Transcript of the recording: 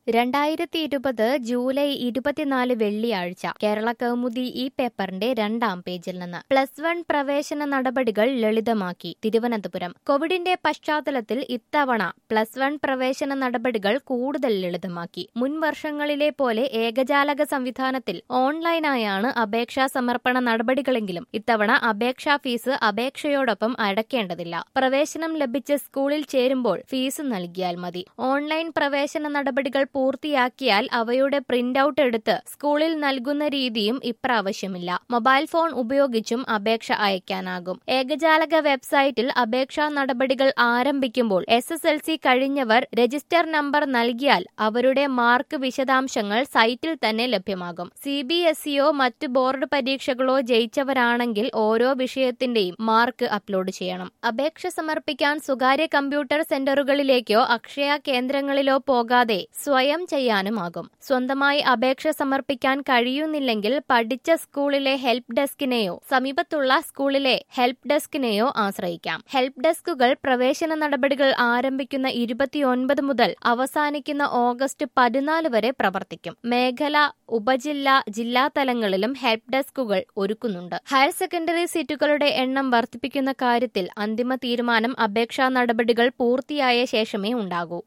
രണ്ടായിരത്തി ഇരുപത് ജൂലൈ ഇരുപത്തിനാല് വെള്ളിയാഴ്ച കേരള കൗമുദി ഈ പേപ്പറിന്റെ രണ്ടാം പേജിൽ നിന്ന് പ്ലസ് വൺ പ്രവേശന നടപടികൾ ലളിതമാക്കി തിരുവനന്തപുരം കോവിഡിന്റെ പശ്ചാത്തലത്തിൽ ഇത്തവണ പ്ലസ് വൺ പ്രവേശന നടപടികൾ കൂടുതൽ ലളിതമാക്കി മുൻ വർഷങ്ങളിലെ പോലെ ഏകജാലക സംവിധാനത്തിൽ ഓൺലൈനായാണ് അപേക്ഷാ സമർപ്പണ നടപടികളെങ്കിലും ഇത്തവണ അപേക്ഷാ ഫീസ് അപേക്ഷയോടൊപ്പം അടയ്ക്കേണ്ടതില്ല പ്രവേശനം ലഭിച്ച് സ്കൂളിൽ ചേരുമ്പോൾ ഫീസ് നൽകിയാൽ മതി ഓൺലൈൻ പ്രവേശന നടപടികൾ പൂർത്തിയാക്കിയാൽ അവയുടെ പ്രിന്റ് ഔട്ട് എടുത്ത് സ്കൂളിൽ നൽകുന്ന രീതിയും ഇപ്രാവശ്യമില്ല മൊബൈൽ ഫോൺ ഉപയോഗിച്ചും അപേക്ഷ അയക്കാനാകും ഏകജാലക വെബ്സൈറ്റിൽ അപേക്ഷാ നടപടികൾ ആരംഭിക്കുമ്പോൾ എസ് എസ് എൽ സി കഴിഞ്ഞവർ രജിസ്റ്റർ നമ്പർ നൽകിയാൽ അവരുടെ മാർക്ക് വിശദാംശങ്ങൾ സൈറ്റിൽ തന്നെ ലഭ്യമാകും സി ബി എസ് ഇയോ മറ്റ് ബോർഡ് പരീക്ഷകളോ ജയിച്ചവരാണെങ്കിൽ ഓരോ വിഷയത്തിന്റെയും മാർക്ക് അപ്ലോഡ് ചെയ്യണം അപേക്ഷ സമർപ്പിക്കാൻ സ്വകാര്യ കമ്പ്യൂട്ടർ സെന്ററുകളിലേക്കോ അക്ഷയ കേന്ദ്രങ്ങളിലോ പോകാതെ സ്വയം ചെയ്യാനുമാകും സ്വന്തമായി അപേക്ഷ സമർപ്പിക്കാൻ കഴിയുന്നില്ലെങ്കിൽ പഠിച്ച സ്കൂളിലെ ഹെൽപ്പ് ഡെസ്കിനെയോ സമീപത്തുള്ള സ്കൂളിലെ ഹെൽപ്പ് ഡെസ്കിനെയോ ആശ്രയിക്കാം ഹെൽപ്പ് ഡെസ്കുകൾ പ്രവേശന നടപടികൾ ആരംഭിക്കുന്ന ഇരുപത്തിയൊൻപത് മുതൽ അവസാനിക്കുന്ന ഓഗസ്റ്റ് പതിനാല് വരെ പ്രവർത്തിക്കും മേഖല ഉപജില്ല ജില്ലാ തലങ്ങളിലും ഹെൽപ്പ് ഡെസ്കുകൾ ഒരുക്കുന്നുണ്ട് ഹയർ സെക്കൻഡറി സീറ്റുകളുടെ എണ്ണം വർദ്ധിപ്പിക്കുന്ന കാര്യത്തിൽ അന്തിമ തീരുമാനം അപേക്ഷാ നടപടികൾ പൂർത്തിയായ ശേഷമേ ഉണ്ടാകൂ